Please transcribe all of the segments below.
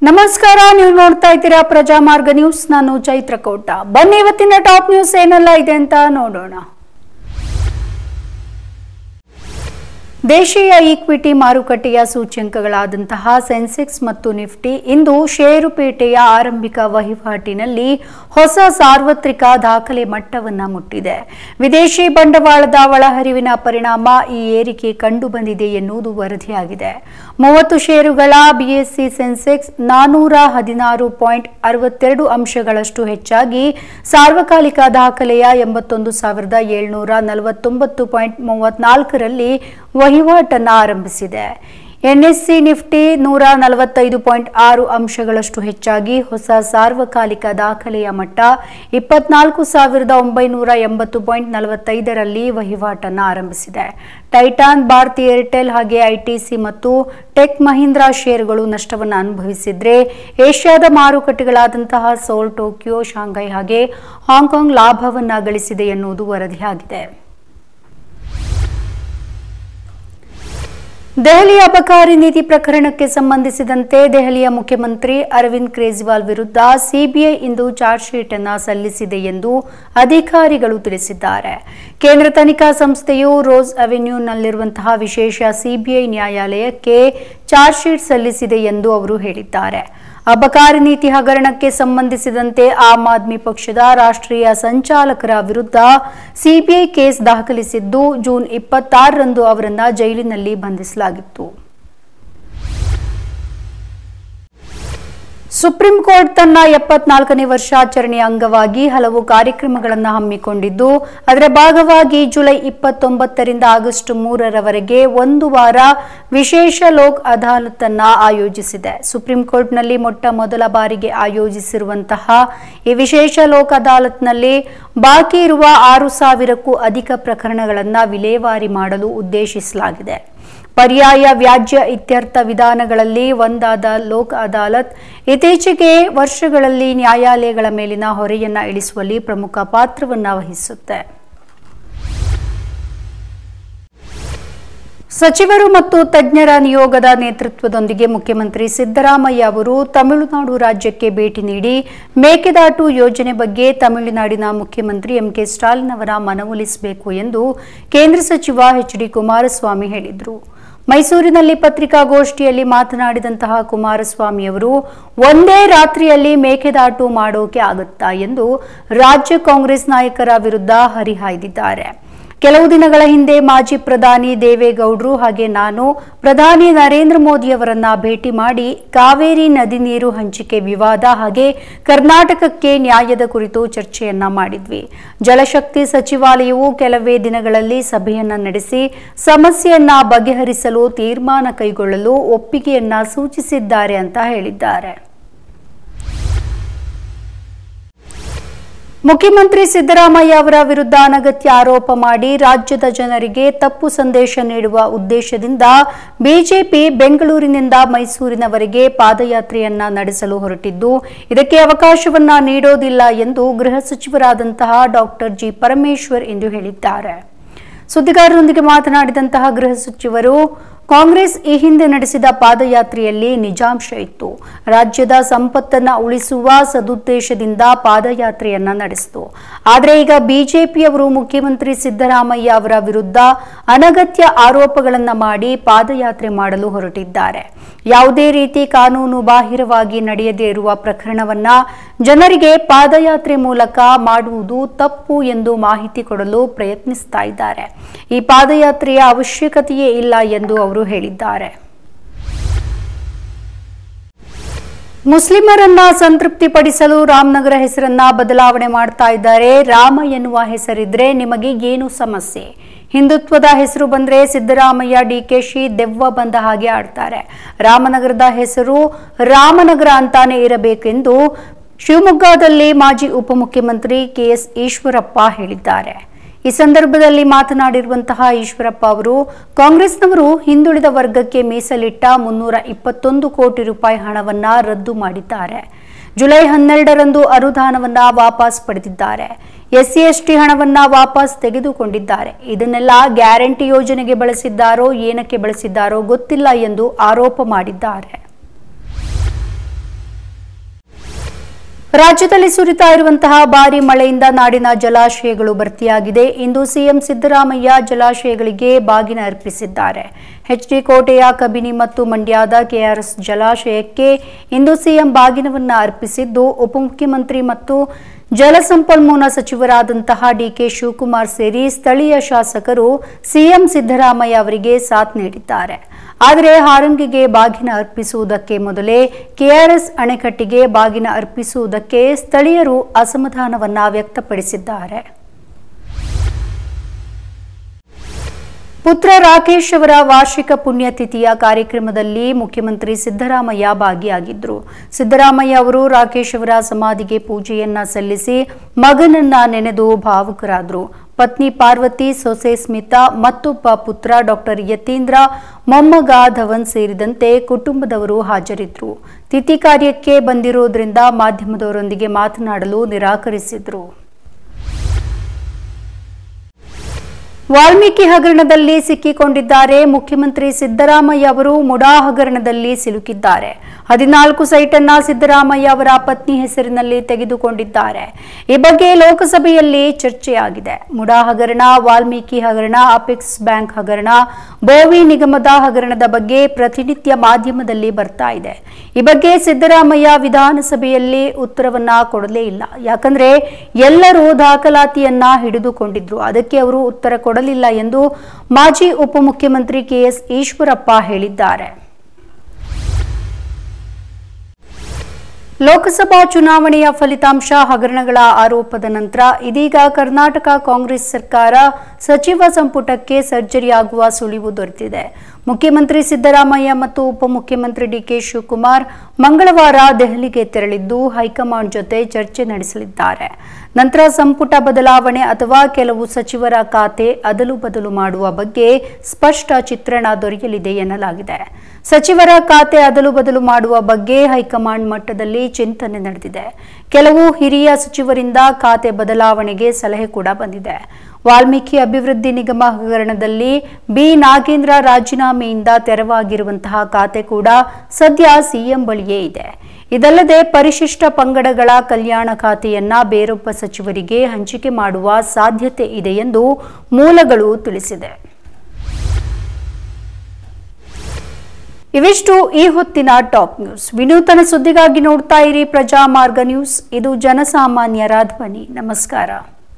ನಮಸ್ಕಾರ ನೀವು ನೋಡ್ತಾ ಇದ್ದೀರಾ ಪ್ರಜಾಮಾರ್ಗ ನ್ಯೂಸ್ ನಾನು ಚೈತ್ರ ಕೋಟ ಬನ್ನಿ ಇವತ್ತಿನ ಟಾಪ್ ನ್ಯೂಸ್ ಏನೆಲ್ಲ ಇದೆ ಅಂತ ನೋಡೋಣ ದೇಶೀಯ ಈಕ್ವಿಟಿ ಮಾರುಕಟ್ಟೆಯ ಸೂಚ್ಯಂಕಗಳಾದಂತಹ ಸೆನ್ಸೆಕ್ಸ್ ಮತ್ತು ನಿಫ್ಟಿ ಇಂದು ಷೇರುಪೇಟೆಯ ಆರಂಭಿಕ ವಹಿವಾಟಿನಲ್ಲಿ ಹೊಸ ಸಾರ್ವತ್ರಿಕ ದಾಖಲೆ ಮಟ್ಟವನ್ನು ಮುಟ್ಟಿದೆ ವಿದೇಶಿ ಬಂಡವಾಳದ ಒಳಹರಿವಿನ ಪರಿಣಾಮ ಈ ಏರಿಕೆ ಕಂಡುಬಂದಿದೆ ಎನ್ನುವುದು ವರದಿಯಾಗಿದೆ ಮೂವತ್ತು ಷೇರುಗಳ ಬಿಎಸ್ಸಿ ಸೆನ್ಸೆಕ್ಸ್ ನಾನೂರ ಹದಿನಾರು ಪಾಯಿಂಟ್ ಅರವತ್ತೆರಡು ಅಂಶಗಳಷ್ಟು ಹೆಚ್ಚಾಗಿ ಸಾರ್ವಕಾಲಿಕ ದಾಖಲೆಯ ಎಂಬತ್ತೊಂದು ಸಾವಿರದ ಏಳ್ನೂರ ನಲವತ್ತೊಂಬತ್ತು ಪಾಯಿಂಟ್ ಮೂವತ್ನಾಲ್ಕರಲ್ಲಿ ವಹಿವಾಟನ್ನು ಆರಂಭಿಸಿದೆ ಎನ್ಎಸ್ಸಿ ನಿಫ್ಟಿ ನೂರ ನಲವತ್ತೈದು ಪಾಯಿಂಟ್ ಆರು ಅಂಶಗಳಷ್ಟು ಹೆಚ್ಚಾಗಿ ಹೊಸ ಸಾರ್ವಕಾಲಿಕ ದಾಖಲೆಯ ಮಟ್ಟ ಇಪ್ಪತ್ನಾಲ್ಕು ಸಾವಿರದ ಒಂಬೈನೂರ ಎಂಬತ್ತು ಪಾಯಿಂಟ್ ನಲವತ್ತೈದರಲ್ಲಿ ವಹಿವಾಟನ್ನು ಆರಂಭಿಸಿದೆ ಟೈಟಾನ್ ಭಾರತಿ ಏರ್ಟೆಲ್ ಹಾಗೆ ಐಟಿಸಿ ಮತ್ತು ಟೆಕ್ ಮಹೀಂದ್ರಾ ಷೇರುಗಳು ನಷ್ಟವನ್ನು ಅನುಭವಿಸಿದ್ರೆ ಏಷ್ಯಾದ ಮಾರುಕಟ್ಟೆಗಳಾದಂತಹ ಸೋಲ್ ಟೋಕಿಯೋ ಶಾಂಘೈ ಹಾಗೆ ಹಾಂಗ್ಕಾಂಗ್ ಲಾಭವನ್ನು ಗಳಿಸಿದೆ ಎನ್ನುವುದು ವರದಿಯಾಗಿದೆ ದೆಹಲಿ ಅಬಕಾರಿ ನೀತಿ ಪ್ರಕರಣಕ್ಕೆ ಸಂಬಂಧಿಸಿದಂತೆ ದೆಹಲಿಯ ಮುಖ್ಯಮಂತ್ರಿ ಅರವಿಂದ್ ಕೇಜ್ರಿವಾಲ್ ವಿರುದ್ಧ ಸಿಬಿಐ ಇಂದು ಚಾರ್ಜ್ ಶೀಟ್ ಅನ್ನು ಸಲ್ಲಿಸಿದೆ ಎಂದು ಅಧಿಕಾರಿಗಳು ತಿಳಿಸಿದ್ದಾರೆ ಕೇಂದ್ರ ತನಿಖಾ ಸಂಸ್ಥೆಯು ರೋಸ್ ಅವೆನ್ಯೂನಲ್ಲಿರುವಂತಹ ವಿಶೇಷ ಸಿಬಿಐ ನ್ಯಾಯಾಲಯಕ್ಕೆ ಚಾರ್ಜ್ ಶೀಟ್ ಸಲ್ಲಿಸಿದೆ ಎಂದು ಅವರು ಹೇಳಿದ್ದಾರೆ ಅಬಕಾರಿ ನೀತಿ ಹಗರಣಕ್ಕೆ ಸಂಬಂಧಿಸಿದಂತೆ ಆಮ್ ಆದ್ಮಿ ಪಕ್ಷದ ರಾಷ್ಟ್ರೀಯ ಸಂಚಾಲಕರ ವಿರುದ್ಧ ಸಿಬಿಐ ಕೇಸ್ ದಾಖಲಿಸಿದ್ದು ಜೂನ್ ಇಪ್ಪತ್ತಾರರಂದು ಅವರನ್ನ ಜೈಲಿನಲ್ಲಿ ಬಂಧಿಸಲಾಗಿತ್ತು ಸುಪ್ರೀಂ ಕೋರ್ಟ್ ತನ್ನ ಎಪ್ಪತ್ನಾಲ್ಕನೇ ವರ್ಷಾಚರಣೆಯ ಅಂಗವಾಗಿ ಹಲವು ಕಾರ್ಯಕ್ರಮಗಳನ್ನು ಹಮ್ಮಿಕೊಂಡಿದ್ದು ಅದರ ಭಾಗವಾಗಿ ಜುಲೈ ಇಪ್ಪತ್ತೊಂಬತ್ತರಿಂದ ಆಗಸ್ಟ್ ಮೂರರವರೆಗೆ ಒಂದು ವಾರ ವಿಶೇಷ ಲೋಕ್ ಅದಾಲತನ್ನ ಆಯೋಜಿಸಿದೆ ಸುಪ್ರೀಂ ಕೋರ್ಟ್ನಲ್ಲಿ ಮೊಟ್ಟ ಮೊದಲ ಬಾರಿಗೆ ಆಯೋಜಿಸಿರುವಂತಹ ಈ ವಿಶೇಷ ಲೋಕ್ ಅದಾಲತ್ನಲ್ಲಿ ಬಾಕಿ ಇರುವ ಆರು ಸಾವಿರಕ್ಕೂ ಅಧಿಕ ಪ್ರಕರಣಗಳನ್ನು ವಿಲೇವಾರಿ ಮಾಡಲು ಉದ್ದೇಶಿಸಲಾಗಿದೆ ಪರ್ಯಾಯ ವ್ಯಾಜ್ಯ ಇತ್ಯರ್ಥ ವಿಧಾನಗಳಲ್ಲಿ ಒಂದಾದ ಲೋಕ್ ಅದಾಲತ್ ಇತ್ತೀಚೆಗೆ ವರ್ಷಗಳಲ್ಲಿ ನ್ಯಾಯಾಲಯಗಳ ಮೇಲಿನ ಹೊರೆಯನ್ನ ಇಳಿಸುವಲ್ಲಿ ಪ್ರಮುಖ ಪಾತ್ರವನ್ನ ವಹಿಸುತ್ತೆ ಸಚಿವರು ಮತ್ತು ತಜ್ಞರ ನಿಯೋಗದ ನೇತೃತ್ವದೊಂದಿಗೆ ಮುಖ್ಯಮಂತ್ರಿ ಸಿದ್ದರಾಮಯ್ಯ ಅವರು ತಮಿಳುನಾಡು ರಾಜ್ಯಕ್ಕೆ ಭೇಟಿ ನೀಡಿ ಮೇಕೆದಾಟು ಯೋಜನೆ ಬಗ್ಗೆ ತಮಿಳುನಾಡಿನ ಮುಖ್ಯಮಂತ್ರಿ ಎಂಕೆ ಸ್ಟಾಲಿನ್ ಅವರ ಮನವೊಲಿಸಬೇಕು ಎಂದು ಕೇಂದ್ರ ಸಚಿವ ಎಚ್ ಡಿ ಕುಮಾರಸ್ವಾಮಿ ಹೇಳಿದರು ಮೈಸೂರಿನಲ್ಲಿ ಪತ್ರಿಕಾಗೋಷ್ಠಿಯಲ್ಲಿ ಮಾತನಾಡಿದಂತಹ ಕುಮಾರಸ್ವಾಮಿ ಅವರು ಒಂದೇ ರಾತ್ರಿಯಲ್ಲಿ ಮೇಕೆದಾಟು ಮಾಡೋಕೆ ಆಗುತ್ತಾ ಎಂದು ರಾಜ್ಯ ಕಾಂಗ್ರೆಸ್ ನಾಯಕರ ವಿರುದ್ಧ ಹರಿಹಾಯ್ದಿದ್ದಾರೆ ಕೆಲವು ದಿನಗಳ ಹಿಂದೆ ಮಾಜಿ ಪ್ರಧಾನಿ ದೇವೇಗೌಡರು ಹಾಗೆ ನಾನು ಪ್ರಧಾನಿ ನರೇಂದ್ರ ಮೋದಿಯವರನ್ನ ಭೇಟಿ ಮಾಡಿ ಕಾವೇರಿ ನದಿ ನೀರು ಹಂಚಿಕೆ ವಿವಾದ ಹಾಗೆ ಕರ್ನಾಟಕಕ್ಕೆ ನ್ಯಾಯದ ಕುರಿತು ಚರ್ಚೆಯನ್ನ ಮಾಡಿದ್ವಿ ಜಲಶಕ್ತಿ ಸಚಿವಾಲಯವು ಕೆಲವೇ ದಿನಗಳಲ್ಲಿ ಸಭೆಯನ್ನ ನಡೆಸಿ ಸಮಸ್ಯೆಯನ್ನ ಬಗೆಹರಿಸಲು ತೀರ್ಮಾನ ಕೈಗೊಳ್ಳಲು ಒಪ್ಪಿಗೆಯನ್ನ ಸೂಚಿಸಿದ್ದಾರೆ ಅಂತ ಹೇಳಿದ್ದಾರೆ ಮುಖ್ಯಮಂತ್ರಿ ಸಿದ್ದರಾಮಯ್ಯ ಅವರ ವಿರುದ್ಧ ಅನಗತ್ಯ ಆರೋಪ ಮಾಡಿ ರಾಜ್ಯದ ಜನರಿಗೆ ತಪ್ಪು ಸಂದೇಶ ನೀಡುವ ಉದ್ದೇಶದಿಂದ ಬಿಜೆಪಿ ಬೆಂಗಳೂರಿನಿಂದ ಮೈಸೂರಿನವರೆಗೆ ಪಾದಯಾತ್ರೆಯನ್ನ ನಡೆಸಲು ಹೊರಟಿದ್ದು ಇದಕ್ಕೆ ಅವಕಾಶವನ್ನ ನೀಡೋದಿಲ್ಲ ಎಂದು ಗೃಹ ಸಚಿವರಾದಂತಹ ಡಾಕ್ಟರ್ ಜಿ ಪರಮೇಶ್ವರ್ ಇಂದು ಹೇಳಿದ್ದಾರೆ ಸುದ್ದಿಗಾರರೊಂದಿಗೆ ಮಾತನಾಡಿದಂತಹ ಗೃಹ ಸಚಿವರು ಕಾಂಗ್ರೆಸ್ ಈ ಹಿಂದೆ ನಡೆಸಿದ ಪಾದಯಾತ್ರೆಯಲ್ಲಿ ನಿಜಾಂಶ ಇತ್ತು ರಾಜ್ಯದ ಸಂಪತ್ತನ್ನ ಉಳಿಸುವ ಸದುದ್ದೇಶದಿಂದ ಪಾದಯಾತ್ರೆಯನ್ನ ನಡೆಸಿತು ಆದರೆ ಈಗ ಬಿಜೆಪಿಯವರು ಮುಖ್ಯಮಂತ್ರಿ ಸಿದ್ದರಾಮಯ್ಯ ಅವರ ವಿರುದ್ಧ ಅನಗತ್ಯ ಆರೋಪಗಳನ್ನ ಮಾಡಿ ಪಾದಯಾತ್ರೆ ಮಾಡಲು ಹೊರಟಿದ್ದಾರೆ ಯಾವುದೇ ರೀತಿ ಕಾನೂನು ಬಾಹಿರವಾಗಿ ನಡೆಯದೇ ಇರುವ ಪ್ರಕರಣವನ್ನ ಜನರಿಗೆ ಪಾದಯಾತ್ರೆ ಮೂಲಕ ಮಾಡುವುದು ತಪ್ಪು ಎಂದು ಮಾಹಿತಿ ಕೊಡಲು ಪ್ರಯತ್ನಿಸ್ತಾ ಇದ್ದಾರೆ ಈ ಪಾದಯಾತ್ರೆಯ ಅವಶ್ಯಕತೆಯೇ ಇಲ್ಲ ಎಂದು ಅವರು ಹೇಳಿದ್ದಾರೆ ಮುಸ್ಲಿಮರನ್ನ ಸಂತೃಪ್ತಿಪಡಿಸಲು ರಾಮನಗರ ಹೆಸರನ್ನ ಬದಲಾವಣೆ ಮಾಡ್ತಾ ಇದ್ದಾರೆ ರಾಮ ಎನ್ನುವ ಹೆಸರಿದ್ರೆ ನಿಮಗೆ ಏನು ಸಮಸ್ಯೆ ಹಿಂದುತ್ವದ ಹೆಸರು ಬಂದ್ರೆ ಸಿದ್ದರಾಮಯ್ಯ ಡಿಕೆಶಿ ದೆವ್ವ ಬಂದ ಹಾಗೆ ಆಡ್ತಾರೆ ರಾಮನಗರದ ಹೆಸರು ರಾಮನಗರ ಅಂತಾನೆ ಇರಬೇಕೆಂದು ಶಿವಮೊಗ್ಗದಲ್ಲಿ ಮಾಜಿ ಉಪಮುಖ್ಯಮಂತ್ರಿ ಕೆಎಸ್ ಈಶ್ವರಪ್ಪ ಹೇಳಿದ್ದಾರೆ ಈ ಸಂದರ್ಭದಲ್ಲಿ ಮಾತನಾಡಿರುವಂತಹ ಈಶ್ವರಪ್ಪ ಅವರು ಕಾಂಗ್ರೆಸ್ನವರು ಹಿಂದುಳಿದ ವರ್ಗಕ್ಕೆ ಮೀಸಲಿಟ್ಟ ಮುನ್ನೂರ ಇಪ್ಪತ್ತೊಂದು ಕೋಟಿ ರೂಪಾಯಿ ಹಣವನ್ನ ರದ್ದು ಮಾಡಿದ್ದಾರೆ ಜುಲೈ ಹನ್ನೆರಡರಂದು ಅನುದಾನವನ್ನ ವಾಪಸ್ ಪಡೆದಿದ್ದಾರೆ ಎಸ್ಸಿ ಎಸ್ಟಿ ಹಣವನ್ನ ವಾಪಸ್ ತೆಗೆದುಕೊಂಡಿದ್ದಾರೆ ಇದನ್ನೆಲ್ಲ ಗ್ಯಾರಂಟಿ ಯೋಜನೆಗೆ ಬಳಸಿದ್ದಾರೋ ಏನಕ್ಕೆ ಬಳಸಿದ್ದಾರೋ ಗೊತ್ತಿಲ್ಲ ಎಂದು ಆರೋಪ ಮಾಡಿದ್ದಾರೆ ರಾಜ್ಯದಲ್ಲಿ ಸುರಿತಾ ಇರುವಂತಹ ಭಾರಿ ಮಳೆಯಿಂದ ನಾಡಿನ ಜಲಾಶಯಗಳು ಭರ್ತಿಯಾಗಿದೆ ಇಂದು ಸಿಎಂ ಸಿದ್ದರಾಮಯ್ಯ ಜಲಾಶಯಗಳಿಗೆ ಬಾಗಿನ ಅರ್ಪಿಸಿದ್ದಾರೆ ಎಚ್ಡಿ ಕೋಟೆಯ ಕಬಿನಿ ಮತ್ತು ಮಂಡ್ಯದ ಕೆಆರ್ಎಸ್ ಜಲಾಶಯಕ್ಕೆ ಇಂದು ಸಿಎಂ ಬಾಗಿನವನ್ನ ಅರ್ಪಿಸಿದ್ದು ಉಪಮುಖ್ಯಮಂತ್ರಿ ಮತ್ತು ಜಲಸಂಪನ್ಮೂಲ ಸಚಿವರಾದಂತಹ ಡಿಕೆ ಶಿವಕುಮಾರ್ ಸೇರಿ ಸ್ಥಳೀಯ ಶಾಸಕರು ಸಿಎಂ ಸಿದ್ದರಾಮಯ್ಯ ಅವರಿಗೆ ಸಾಥ್ ನೀಡಿದ್ದಾರೆ ಆದರೆ ಹಾರಂಗಿಗೆ ಬಾಗಿನ ಅರ್ಪಿಸುವುದಕ್ಕೆ ಮೊದಲೇ ಕೆಆರ್ಎಸ್ ಅಣೆಕಟ್ಟಿಗೆ ಬಾಗಿನ ಅರ್ಪಿಸುವುದಕ್ಕೆ ಸ್ಥಳೀಯರು ಅಸಮಾಧಾನವನ್ನ ವ್ಯಕ್ತಪಡಿಸಿದ್ದಾರೆ ಪುತ್ರ ರಾಕೇಶ್ ಅವರ ವಾರ್ಷಿಕ ಪುಣ್ಯತಿಥಿಯ ಕಾರ್ಯಕ್ರಮದಲ್ಲಿ ಮುಖ್ಯಮಂತ್ರಿ ಸಿದ್ದರಾಮಯ್ಯ ಭಾಗಿಯಾಗಿದ್ದರು ಸಿದ್ದರಾಮಯ್ಯ ಅವರು ರಾಕೇಶ್ ಅವರ ಸಮಾಧಿಗೆ ಪೂಜೆಯನ್ನ ಸಲ್ಲಿಸಿ ಮಗನನ್ನ ನೆನೆದು ಭಾವುಕರಾದರು ಪತ್ನಿ ಪಾರ್ವತಿ ಸೊಸೆ ಸ್ಮಿತಾ ಮತ್ತೊಬ್ಬ ಪುತ್ರ ಡಾಕ್ಟರ್ ಯತೀಂದ್ರ ಮೊಮ್ಮಗ ಧವನ್ ಸೇರಿದಂತೆ ಕುಟುಂಬದವರು ಹಾಜರಿದ್ದರು ತಿಥಿ ಕಾರ್ಯಕ್ಕೆ ಬಂದಿರುವುದರಿಂದ ಮಾಧ್ಯಮದವರೊಂದಿಗೆ ಮಾತನಾಡಲು ನಿರಾಕರಿಸಿದ್ರು ವಾಲ್ಮೀಕಿ ಹಗರಣದಲ್ಲಿ ಸಿಕ್ಕಿಕೊಂಡಿದ್ದಾರೆ ಮುಖ್ಯಮಂತ್ರಿ ಸಿದ್ದರಾಮಯ್ಯ ಅವರು ಮುಡಾ ಹಗರಣದಲ್ಲಿ ಸಿಲುಕಿದ್ದಾರೆ ಹದಿನಾಲ್ಕು ಸೈಟನ್ನ ಸಿದ್ದರಾಮಯ್ಯ ಅವರ ಪತ್ನಿ ಹೆಸರಿನಲ್ಲಿ ತೆಗೆದುಕೊಂಡಿದ್ದಾರೆ ಈ ಬಗ್ಗೆ ಲೋಕಸಭೆಯಲ್ಲಿ ಚರ್ಚೆಯಾಗಿದೆ ಮುಡಾ ಹಗರಣ ವಾಲ್ಮೀಕಿ ಹಗರಣ ಅಪೆಕ್ಸ್ ಬ್ಯಾಂಕ್ ಹಗರಣ ಬೋವಿ ನಿಗಮದ ಹಗರಣದ ಬಗ್ಗೆ ಪ್ರತಿನಿತ್ಯ ಮಾಧ್ಯಮದಲ್ಲಿ ಬರ್ತಾ ಇದೆ ಈ ಬಗ್ಗೆ ಸಿದ್ದರಾಮಯ್ಯ ವಿಧಾನಸಭೆಯಲ್ಲಿ ಉತ್ತರವನ್ನ ಕೊಡಲೇ ಇಲ್ಲ ಯಾಕಂದ್ರೆ ಎಲ್ಲರೂ ದಾಖಲಾತಿಯನ್ನ ಹಿಡಿದುಕೊಂಡಿದ್ರು ಅದಕ್ಕೆ ಅವರು ಉತ್ತರ ಕೊಡಲಿಲ್ಲ ಎಂದು ಮಾಜಿ ಉಪಮುಖ್ಯಮಂತ್ರಿ ಕೆಎಸ್ ಈಶ್ವರಪ್ಪ ಹೇಳಿದ್ದಾರೆ ಲೋಕಸಭಾ ಚುನಾವಣೆಯ ಫಲಿತಾಂಶ ಹಗರಣಗಳ ಆರೋಪದ ನಂತರ ಇದೀಗ ಕರ್ನಾಟಕ ಕಾಂಗ್ರೆಸ್ ಸರ್ಕಾರ ಸಚಿವ ಸಂಪುಟಕ್ಕೆ ಸರ್ಜರಿಯಾಗುವ ಸುಳಿವು ದೊರೆತಿದೆ ಮುಖ್ಯಮಂತ್ರಿ ಸಿದ್ದರಾಮಯ್ಯ ಮತ್ತು ಉಪಮುಖ್ಯಮಂತ್ರಿ ಡಿಕೆ ಶಿವಕುಮಾರ್ ಮಂಗಳವಾರ ದೆಹಲಿಗೆ ತೆರಳಿದ್ದು ಹೈಕಮಾಂಡ್ ಜೊತೆ ಚರ್ಚೆ ನಡೆಸಲಿದ್ದಾರೆ ನಂತರ ಸಂಪುಟ ಬದಲಾವಣೆ ಅಥವಾ ಕೆಲವು ಸಚಿವರ ಖಾತೆ ಅದಲು ಬದಲು ಮಾಡುವ ಬಗ್ಗೆ ಸ್ಪಷ್ಟ ಚಿತ್ರಣ ದೊರೆಯಲಿದೆ ಎನ್ನಲಾಗಿದೆ ಸಚಿವರ ಖಾತೆ ಅದಲು ಬದಲು ಮಾಡುವ ಬಗ್ಗೆ ಹೈಕಮಾಂಡ್ ಮಟ್ಟದಲ್ಲಿ ಚಿಂತನೆ ನಡೆದಿದೆ ಕೆಲವು ಹಿರಿಯ ಸಚಿವರಿಂದ ಖಾತೆ ಬದಲಾವಣೆಗೆ ಸಲಹೆ ಕೂಡ ಬಂದಿದೆ ವಾಲ್ಮೀಕಿ ಅಭಿವೃದ್ಧಿ ನಿಗಮ ಹಗರಣದಲ್ಲಿ ಬಿ ನಾಗೇಂದ್ರ ರಾಜೀನಾಮೆಯಿಂದ ತೆರವಾಗಿರುವಂತಹ ಖಾತೆ ಕೂಡ ಸದ್ಯ ಸಿಎಂ ಬಳಿಯೇ ಇದೆ ಇದಲ್ಲದೆ ಪರಿಶಿಷ್ಟ ಪಂಗಡಗಳ ಕಲ್ಯಾಣ ಖಾತೆಯನ್ನ ಬೇರೊಬ್ಬ ಸಚಿವರಿಗೆ ಹಂಚಿಕೆ ಮಾಡುವ ಸಾಧ್ಯತೆ ಇದೆ ಎಂದು ಮೂಲಗಳು ತಿಳಿಸಿದೆ ಇವಿಷ್ಟು ಈ ಹೊತ್ತಿನ ಟಾಪ್ ನ್ಯೂಸ್ ವಿನೂತನ ಸುದ್ದಿಗಾಗಿ ನೋಡ್ತಾ ಇರಿ ಪ್ರಜಾಮಾರ್ಗ ನ್ಯೂಸ್ ಇದು ಜನಸಾಮಾನ್ಯರ ಧ್ವನಿ ನಮಸ್ಕಾರ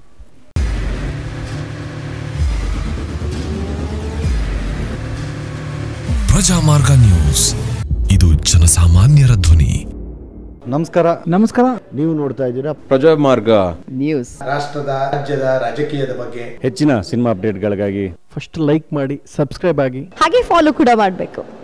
ಪ್ರಜಾಮಾರ್ಗ ನ್ಯೂಸ್ ಇದು ಜನಸಾಮಾನ್ಯರ ಧ್ವನಿ ನಮಸ್ಕಾರ ನಮಸ್ಕಾರ ನೀವು ನೋಡ್ತಾ ಇದ್ದೀರಾ ಪ್ರಜಾಮಾರ್ಗ ನ್ಯೂಸ್ ರಾಷ್ಟ್ರದ ರಾಜ್ಯದ ರಾಜಕೀಯದ ಬಗ್ಗೆ ಹೆಚ್ಚಿನ ಸಿನಿಮಾ ಅಪ್ಡೇಟ್ಗಳಿಗಾಗಿ ಫಸ್ಟ್ ಲೈಕ್ ಮಾಡಿ ಸಬ್ಸ್ಕ್ರೈಬ್ ಆಗಿ ಹಾಗೆ ಫಾಲೋ ಕೂಡ ಮಾಡಬೇಕು